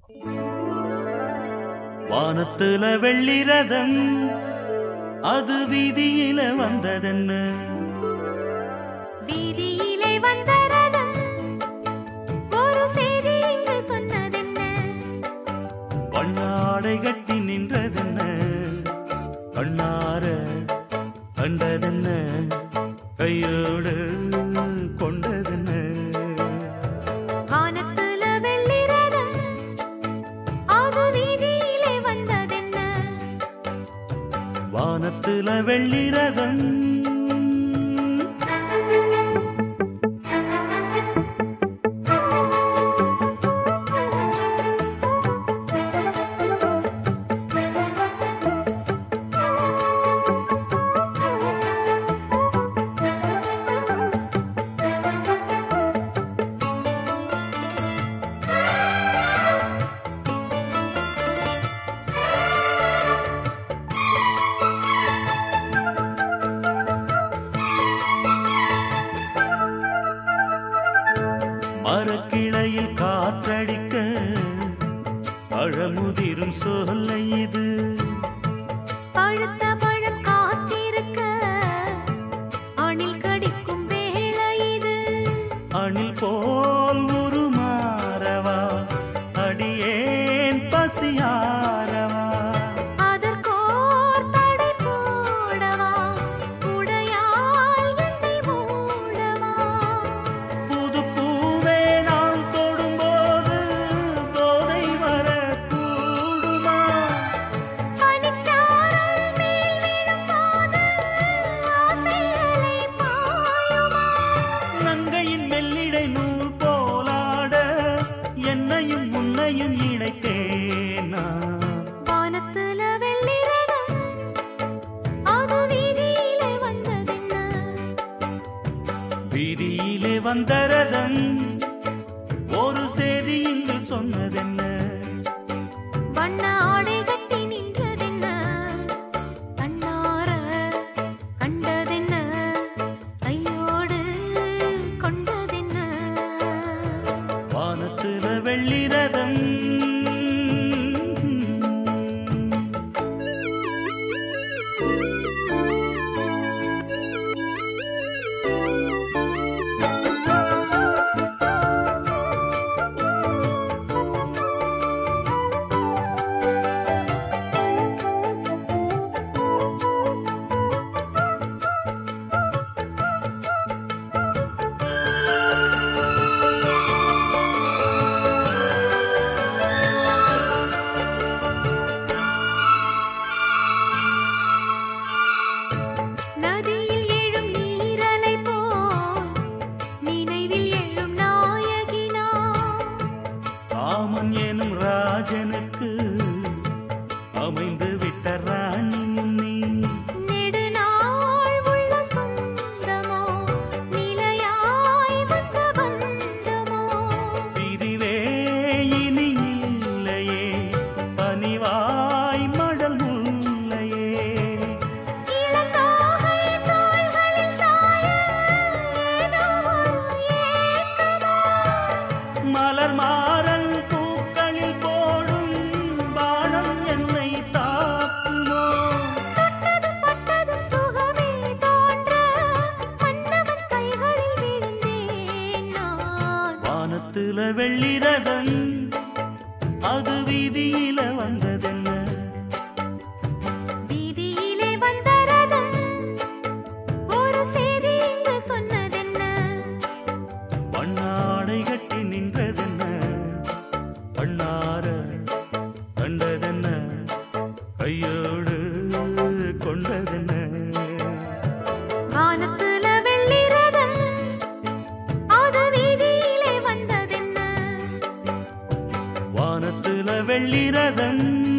வானத்துல வெள்ளி ரதம் அது வீதியில வந்ததென்ன வீதியிலே வந்த ரதம் ஒரு செய்தி இங்கு சொன்னதென்ன வண்ணாடை கட்டி நின்றதென்ன கண்ணார கண்டதென்ன கையோடு கொண்டதென்ன வானத்துல வெள்ளி ரதம் அது வீதியிலே வந்ததென்ன வானத்துல வெள்ளி ரதம் மரக்கிளையில் காற்றடிக்க பழமுதிரும் சொல்லை இது பழுத்த பழம் காத்திருக்க அணில் கடிக்கும் வேளை இது அணில் போல் உருமாறவா அடியேன் பசியாரவா அதற்கோர் தடை போடவா உடையால் என்னை மூடவா புது பூவே நான் தொடும்போது போதை வர கூடுமா பனிச்சாரல் மேல் விழும்போது ஆசைகளை பாயுமா நங்கையின் மெல்லிடை நூல் போலாட என்னையும் உன்னையும் இணைத்தேனா வானத்துல வெள்ளி ரதம் அது வீதியிலே வந்ததென்ன வீதியிலே வந்த ரதம் ஒரு செய்தி இங்கு சொன்னதென்ன வண்ண ஆடை கட்டி நின்றதென்ன கண்ணார கண்டதென்ன கையோடு கொண்டதென்ன வானத்துல வெள்ளி ரதம் நதியில் எழும் நீரலை போல் நினைவில் எழும் நாயகினா காமன் எனும் ராஜனுக்கு அமைந்து விட்ட ராணி நீ நெடுநாள் உள்ள சொந்தமோ நிலையாய் வந்த பந்தமோ பிரிவே இனி இல்லையே பனிவாய் மடல் முல்லையே இளந்தோகை தோள்களில் சாய ஏதோ ஒரு ஏக்கமோ மலர் மாறன் பூக்களில் போடும் பானம் என்னை தாக்குமோ தொட்டதும் பட்டதும் சுகமே தோன்ற மன்னவன் கைகளில் விழுந்தேன் நான் வானத்துல வெள்ளி ரதம் அது வீதியில வந்ததென்ன வீதியிலே வந்த ரதம் ஒரு செய்தி இங்கு சொன்னதென்ன வண்ணாடை கட்டி நின்றதென்ன கண்ணார கண்டதென்ன கையோடு கொண்டதென்ன வானத்துல வெள்ளி ரதம் அது வீதியிலே வந்ததென்ன வானத்துல வெள்ளி ரதம்